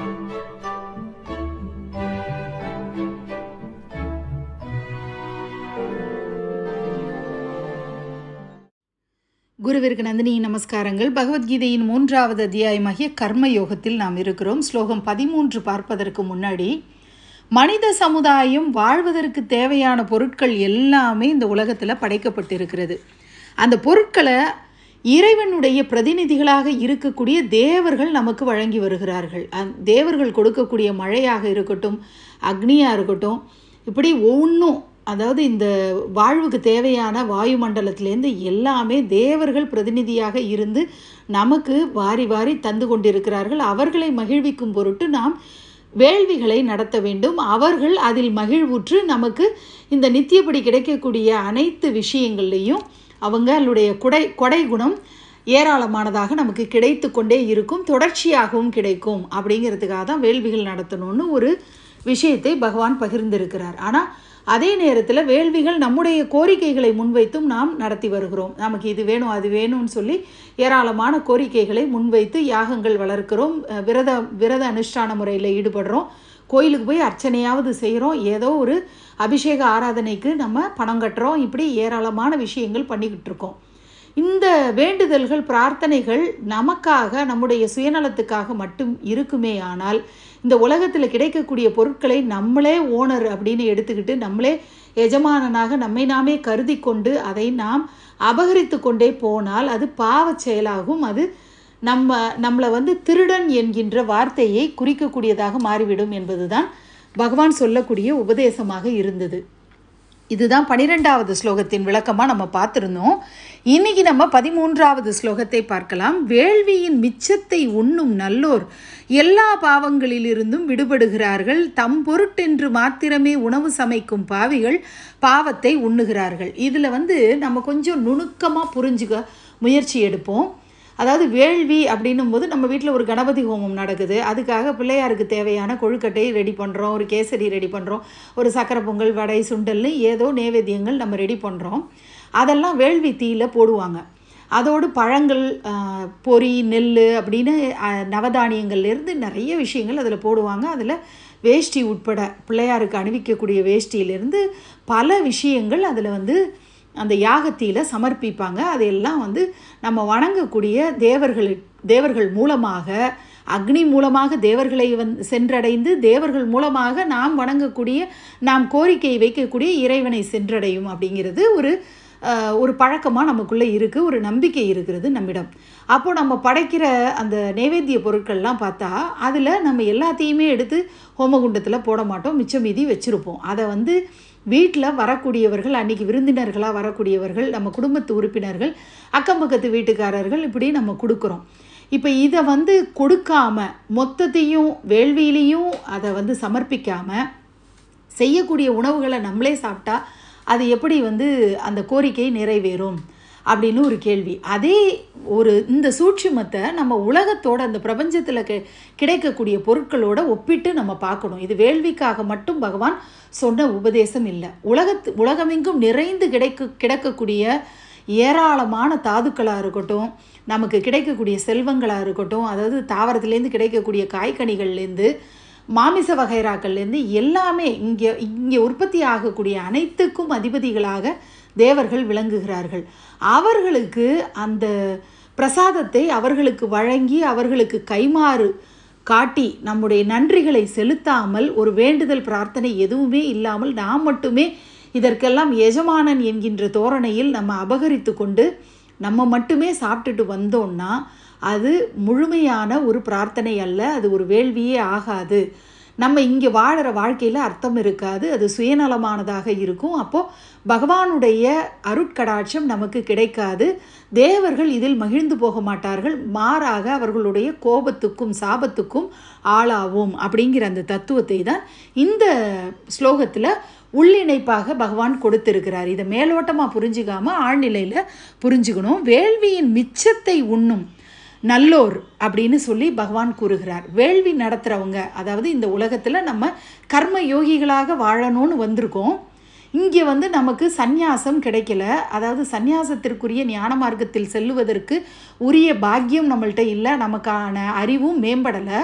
குருவிற்கு நந்தினி நமஸ்காரங்கள் பகவத்கீதையின் மூன்றாவது அத்தியாயமாகிய கர்ம யோகத்தில் நாம் இருக்கிறோம் ஸ்லோகம் பதிமூன்று பார்ப்பதற்கு முன்னாடி மனித சமுதாயம் வாழ்வதற்கு தேவையான பொருட்கள் எல்லாமே இந்த உலகத்தில் படைக்கப்பட்டிருக்கிறது அந்த பொருட்களை இறைவனுடைய பிரதிநிதிகளாக இருக்கக்கூடிய தேவர்கள் நமக்கு வழங்கி வருகிறார்கள் அந் தேவர்கள் கொடுக்கக்கூடிய மழையாக இருக்கட்டும் அக்னியாக இருக்கட்டும் இப்படி ஒவ்வொன்றும் அதாவது இந்த வாழ்வுக்கு தேவையான வாயுமண்டலத்திலேருந்து எல்லாமே தேவர்கள் பிரதிநிதியாக இருந்து நமக்கு வாரி வாரி தந்து கொண்டிருக்கிறார்கள் அவர்களை மகிழ்விக்கும் பொருட்டு நாம் வேள்விகளை நடத்த வேண்டும் அவர்கள் அதில் மகிழ்வுற்று நமக்கு இந்த நித்தியப்படி கிடைக்கக்கூடிய அனைத்து விஷயங்கள்லையும் அவங்களுடைய குடை கொடை குணம் ஏராளமானதாக நமக்கு கிடைத்து கொண்டே இருக்கும் தொடர்ச்சியாகவும் கிடைக்கும் அப்படிங்கிறதுக்காக தான் வேள்விகள் நடத்தணும்னு ஒரு விஷயத்தை பகவான் பகிர்ந்திருக்கிறார் ஆனால் அதே நேரத்தில் வேள்விகள் நம்முடைய கோரிக்கைகளை முன்வைத்தும் நாம் நடத்தி வருகிறோம் நமக்கு இது வேணும் அது வேணும்னு சொல்லி ஏராளமான கோரிக்கைகளை முன்வைத்து யாகங்கள் வளர்க்கிறோம் விரத விரத அனுஷ்டான முறையில் ஈடுபடுறோம் கோயிலுக்கு போய் அர்ச்சனையாவது செய்கிறோம் ஏதோ ஒரு அபிஷேக ஆராதனைக்கு நம்ம பணம் கட்டுறோம் இப்படி ஏராளமான விஷயங்கள் பண்ணிக்கிட்டு இருக்கோம் இந்த வேண்டுதல்கள் பிரார்த்தனைகள் நமக்காக நம்முடைய சுயநலத்துக்காக மட்டும் இருக்குமே ஆனால் இந்த உலகத்தில் கிடைக்கக்கூடிய பொருட்களை நம்மளே ஓனர் அப்படின்னு எடுத்துக்கிட்டு நம்மளே எஜமானனாக நம்மை நாமே கருதி கொண்டு அதை நாம் அபகரித்து கொண்டே போனால் அது பாவச் செயலாகும் அது நம்ம நம்மளை வந்து திருடன் என்கின்ற வார்த்தையை குறிக்கக்கூடியதாக மாறிவிடும் என்பதுதான் பகவான் சொல்லக்கூடிய உபதேசமாக இருந்தது இதுதான் பனிரெண்டாவது ஸ்லோகத்தின் விளக்கமாக நம்ம பார்த்துருந்தோம் இன்னைக்கு நம்ம பதிமூன்றாவது ஸ்லோகத்தை பார்க்கலாம் வேள்வியின் மிச்சத்தை உண்ணும் நல்லோர் எல்லா பாவங்களிலிருந்தும் விடுபடுகிறார்கள் தம் பொருட்டென்று மாத்திரமே உணவு சமைக்கும் பாவிகள் பாவத்தை உண்ணுகிறார்கள் இதில் வந்து நம்ம கொஞ்சம் நுணுக்கமாக புரிஞ்சுக்க முயற்சி எடுப்போம் அதாவது வேள்வி அப்படின்னும் போது நம்ம வீட்டில் ஒரு கணபதி ஹோமம் நடக்குது அதுக்காக பிள்ளையாருக்கு தேவையான கொழுக்கட்டை ரெடி பண்ணுறோம் ஒரு கேசரி ரெடி பண்ணுறோம் ஒரு சக்கரை பொங்கல் வடை சுண்டல்னு ஏதோ நேவேத்தியங்கள் நம்ம ரெடி பண்ணுறோம் அதெல்லாம் வேள்வி தீயில் போடுவாங்க அதோடு பழங்கள் பொறி நெல் அப்படின்னு நவதானியங்கள்லேருந்து நிறைய விஷயங்கள் அதில் போடுவாங்க அதில் வேஷ்டி உட்பட பிள்ளையாருக்கு அணிவிக்கக்கூடிய வேஷ்டியிலேருந்து பல விஷயங்கள் அதில் வந்து அந்த யாகத்தியில் சமர்ப்பிப்பாங்க அதையெல்லாம் வந்து நம்ம வணங்கக்கூடிய தேவர்கள் தேவர்கள் மூலமாக அக்னி மூலமாக தேவர்களை வந் சென்றடைந்து தேவர்கள் மூலமாக நாம் வணங்கக்கூடிய நாம் கோரிக்கை வைக்கக்கூடிய இறைவனை சென்றடையும் அப்படிங்கிறது ஒரு ஒரு பழக்கமாக நமக்குள்ளே இருக்குது ஒரு நம்பிக்கை இருக்கிறது நம்மிடம் அப்போ நம்ம படைக்கிற அந்த நைவேத்திய பொருட்கள்லாம் பார்த்தா அதில் நம்ம எல்லாத்தையுமே எடுத்து ஹோமகுண்டத்தில் போட மாட்டோம் மிச்சம் மீதி வச்சுருப்போம் அதை வந்து வீட்டில் வரக்கூடியவர்கள் அன்றைக்கி விருந்தினர்களாக வரக்கூடியவர்கள் நம்ம குடும்பத்து உறுப்பினர்கள் அக்கம் பக்கத்து வீட்டுக்காரர்கள் இப்படி நம்ம கொடுக்குறோம் இப்போ இதை வந்து கொடுக்காம மொத்தத்தையும் வேள்வியிலையும் அதை வந்து சமர்ப்பிக்காமல் செய்யக்கூடிய உணவுகளை நம்மளே சாப்பிட்டா அது எப்படி வந்து அந்த கோரிக்கை நிறைவேறும் அப்படின்னு ஒரு கேள்வி அதே ஒரு இந்த சூட்சுமத்தை நம்ம உலகத்தோட அந்த பிரபஞ்சத்தில் கி கிடைக்கக்கூடிய பொருட்களோட ஒப்பிட்டு நம்ம பார்க்கணும் இது வேள்விக்காக மட்டும் பகவான் சொன்ன உபதேசம் இல்லை உலகத்து உலகமெங்கும் நிறைந்து கிடைக்க கிடக்கக்கூடிய ஏராளமான தாதுக்களாக இருக்கட்டும் நமக்கு கிடைக்கக்கூடிய செல்வங்களாக இருக்கட்டும் அதாவது தாவரத்துலேருந்து கிடைக்கக்கூடிய காய்கனிகள்லேருந்து மாமிச வகைராக்கள்லேருந்து எல்லாமே இங்கே இங்கே உற்பத்தி ஆகக்கூடிய அனைத்துக்கும் அதிபதிகளாக தேவர்கள் விளங்குகிறார்கள் அவர்களுக்கு அந்த பிரசாதத்தை அவர்களுக்கு வழங்கி அவர்களுக்கு கைமாறு காட்டி நம்முடைய நன்றிகளை செலுத்தாமல் ஒரு வேண்டுதல் பிரார்த்தனை எதுவுமே இல்லாமல் நாம் மட்டுமே இதற்கெல்லாம் எஜமானன் என்கின்ற தோரணையில் நம்ம அபகரித்து கொண்டு நம்ம மட்டுமே சாப்பிட்டுட்டு வந்தோம்னா அது முழுமையான ஒரு பிரார்த்தனை அல்ல அது ஒரு வேள்வியே ஆகாது நம்ம இங்கே வாழற வாழ்க்கையில் அர்த்தம் இருக்காது அது சுயநலமானதாக இருக்கும் அப்போது பகவானுடைய அருட்கடாட்சம் நமக்கு கிடைக்காது தேவர்கள் இதில் மகிழ்ந்து போக மாட்டார்கள் மாறாக அவர்களுடைய கோபத்துக்கும் சாபத்துக்கும் ஆளாவோம் அப்படிங்கிற அந்த தத்துவத்தை தான் இந்த ஸ்லோகத்தில் உள்ளிணைப்பாக பகவான் கொடுத்திருக்கிறார் இதை மேலோட்டமாக புரிஞ்சுக்காம ஆழ்நிலையில் புரிஞ்சுக்கணும் வேள்வியின் மிச்சத்தை உண்ணும் நல்லோர் அப்படின்னு சொல்லி பகவான் கூறுகிறார் வேள்வி நடத்துகிறவங்க அதாவது இந்த உலகத்தில் நம்ம கர்ம யோகிகளாக வாழணும்னு வந்திருக்கோம் இங்கே வந்து நமக்கு சந்நியாசம் கிடைக்கல அதாவது சந்நியாசத்திற்குரிய ஞான மார்க்கத்தில் செல்லுவதற்கு உரிய பாக்கியம் நம்மள்கிட்ட இல்லை நமக்கான அறிவும் மேம்படலை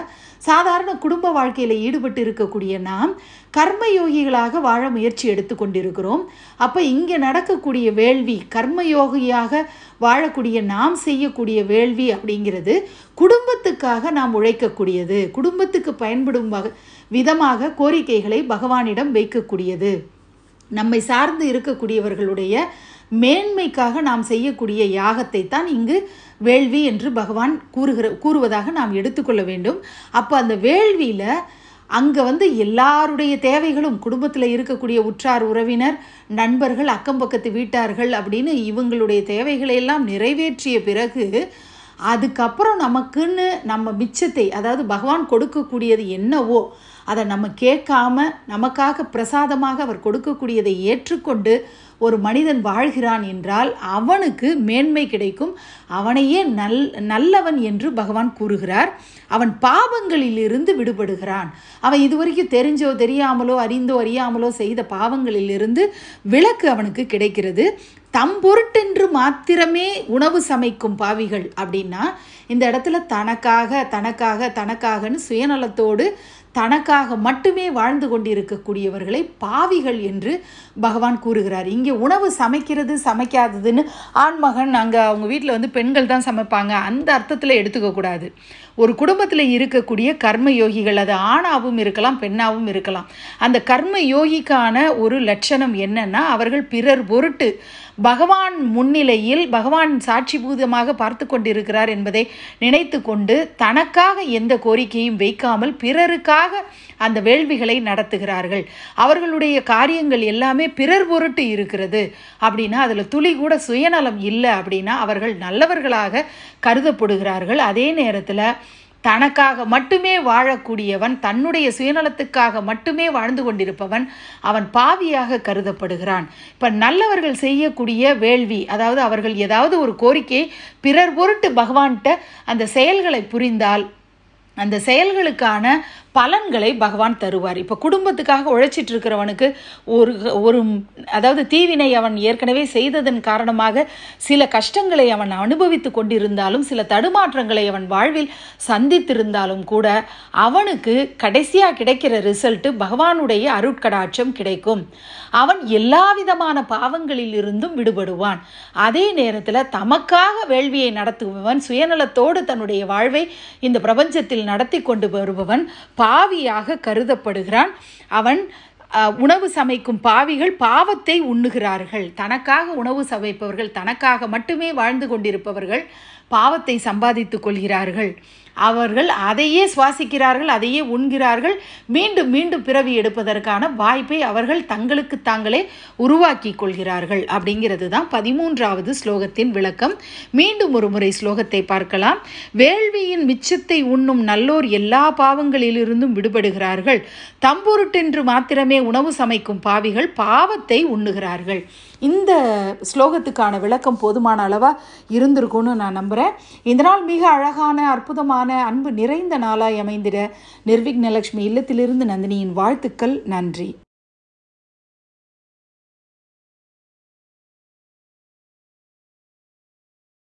சாதாரண குடும்ப வாழ்க்கையில் ஈடுபட்டு இருக்கக்கூடிய நாம் கர்மயோகிகளாக வாழ முயற்சி எடுத்து கொண்டிருக்கிறோம் அப்போ இங்கே நடக்கக்கூடிய வேள்வி கர்மயோகியாக வாழக்கூடிய நாம் செய்யக்கூடிய வேள்வி அப்படிங்கிறது குடும்பத்துக்காக நாம் உழைக்கக்கூடியது குடும்பத்துக்கு பயன்படும் வக விதமாக கோரிக்கைகளை பகவானிடம் வைக்கக்கூடியது நம்மை சார்ந்து இருக்கக்கூடியவர்களுடைய மேன்மைக்காக நாம் செய்யக்கூடிய யாகத்தை தான் இங்கு வேள்வி என்று பகவான் கூறுகிற கூறுவதாக நாம் எடுத்துக்கொள்ள வேண்டும் அப்போ அந்த வேள்வியில் அங்கே வந்து எல்லாருடைய தேவைகளும் குடும்பத்தில் இருக்கக்கூடிய உற்றார் உறவினர் நண்பர்கள் அக்கம் பக்கத்து வீட்டார்கள் அப்படின்னு இவங்களுடைய தேவைகளை எல்லாம் நிறைவேற்றிய பிறகு அதுக்கப்புறம் நமக்குன்னு நம்ம மிச்சத்தை அதாவது பகவான் கொடுக்கக்கூடியது என்னவோ அதை நம்ம கேட்காம நமக்காக பிரசாதமாக அவர் கொடுக்கக்கூடியதை ஏற்றுக்கொண்டு ஒரு மனிதன் வாழ்கிறான் என்றால் அவனுக்கு மேன்மை கிடைக்கும் அவனையே நல் நல்லவன் என்று பகவான் கூறுகிறார் அவன் பாவங்களிலிருந்து விடுபடுகிறான் அவன் இதுவரைக்கும் தெரிஞ்சோ தெரியாமலோ அறிந்தோ அறியாமலோ செய்த பாவங்களிலிருந்து விலக்கு அவனுக்கு கிடைக்கிறது தம் பொருட்டென்று மாத்திரமே உணவு சமைக்கும் பாவிகள் அப்படின்னா இந்த இடத்துல தனக்காக தனக்காக தனக்காகன்னு சுயநலத்தோடு தனக்காக மட்டுமே வாழ்ந்து கொண்டிருக்கக்கூடியவர்களை பாவிகள் என்று பகவான் கூறுகிறார் இங்கே உணவு சமைக்கிறது சமைக்காததுன்னு ஆண்மகன் அங்கே அவங்க வீட்டில் வந்து பெண்கள் தான் சமைப்பாங்க அந்த அர்த்தத்தில் எடுத்துக்கக்கூடாது ஒரு குடும்பத்தில் இருக்கக்கூடிய கர்ம யோகிகள் அது ஆணாவும் இருக்கலாம் பெண்ணாவும் இருக்கலாம் அந்த கர்ம யோகிக்கான ஒரு லட்சணம் என்னன்னா அவர்கள் பிறர் பொருட்டு பகவான் முன்னிலையில் பகவான் சாட்சிபூதமாக பார்த்து கொண்டிருக்கிறார் என்பதை நினைத்து கொண்டு தனக்காக எந்த கோரிக்கையும் வைக்காமல் பிறருக்காக அந்த வேள்விகளை நடத்துகிறார்கள் அவர்களுடைய காரியங்கள் எல்லாமே பிறர் பொருட்டு இருக்கிறது அப்படின்னா அதில் துளி கூட சுயநலம் இல்லை அப்படின்னா அவர்கள் நல்லவர்களாக கருதப்படுகிறார்கள் அதே நேரத்தில் தனக்காக மட்டுமே வாழக்கூடியவன் தன்னுடைய சுயநலத்துக்காக மட்டுமே வாழ்ந்து கொண்டிருப்பவன் அவன் பாவியாக கருதப்படுகிறான் இப்போ நல்லவர்கள் செய்யக்கூடிய வேள்வி அதாவது அவர்கள் ஏதாவது ஒரு கோரிக்கை பிறர் பொருட்டு பகவான்கிட்ட அந்த செயல்களை புரிந்தால் அந்த செயல்களுக்கான பலன்களை பகவான் தருவார் இப்போ குடும்பத்துக்காக உழைச்சிட்டு இருக்கிறவனுக்கு ஒரு ஒரு அதாவது தீவினை அவன் ஏற்கனவே செய்ததன் காரணமாக சில கஷ்டங்களை அவன் அனுபவித்து கொண்டிருந்தாலும் சில தடுமாற்றங்களை அவன் வாழ்வில் சந்தித்திருந்தாலும் கூட அவனுக்கு கடைசியாக கிடைக்கிற ரிசல்ட்டு பகவானுடைய அருட்கடாட்சம் கிடைக்கும் அவன் எல்லா விதமான பாவங்களில் இருந்தும் விடுபடுவான் அதே நேரத்தில் தமக்காக வேள்வியை நடத்துபவன் சுயநலத்தோடு தன்னுடைய வாழ்வை இந்த பிரபஞ்சத்தில் நடத்தி கொண்டு வருபவன் பாவியாக கருதப்படுகிறான் அவன் உணவு சமைக்கும் பாவிகள் பாவத்தை உண்ணுகிறார்கள் தனக்காக உணவு சமைப்பவர்கள் தனக்காக மட்டுமே வாழ்ந்து கொண்டிருப்பவர்கள் பாவத்தை சம்பாதித்துக் கொள்கிறார்கள் அவர்கள் அதையே சுவாசிக்கிறார்கள் அதையே உண்கிறார்கள் மீண்டும் மீண்டும் பிறவி எடுப்பதற்கான வாய்ப்பை அவர்கள் தங்களுக்கு தாங்களே உருவாக்கி கொள்கிறார்கள் அப்படிங்கிறது தான் பதிமூன்றாவது ஸ்லோகத்தின் விளக்கம் மீண்டும் ஒரு முறை ஸ்லோகத்தை பார்க்கலாம் வேள்வியின் மிச்சத்தை உண்ணும் நல்லோர் எல்லா பாவங்களிலிருந்தும் விடுபடுகிறார்கள் தம்பொருட்டென்று மாத்திரமே உணவு சமைக்கும் பாவிகள் பாவத்தை உண்ணுகிறார்கள் இந்த ஸ்லோகத்துக்கான விளக்கம் போதுமான அளவாக இருந்திருக்கும்னு நான் நம்புகிறேன் இந்த நாள் மிக அழகான அற்புதமான அன்பு நிறைந்த நாளாய் அமைந்திட நிர்விக்னலட்சுமி இல்லத்திலிருந்து நந்தினியின் வாழ்த்துக்கள் நன்றி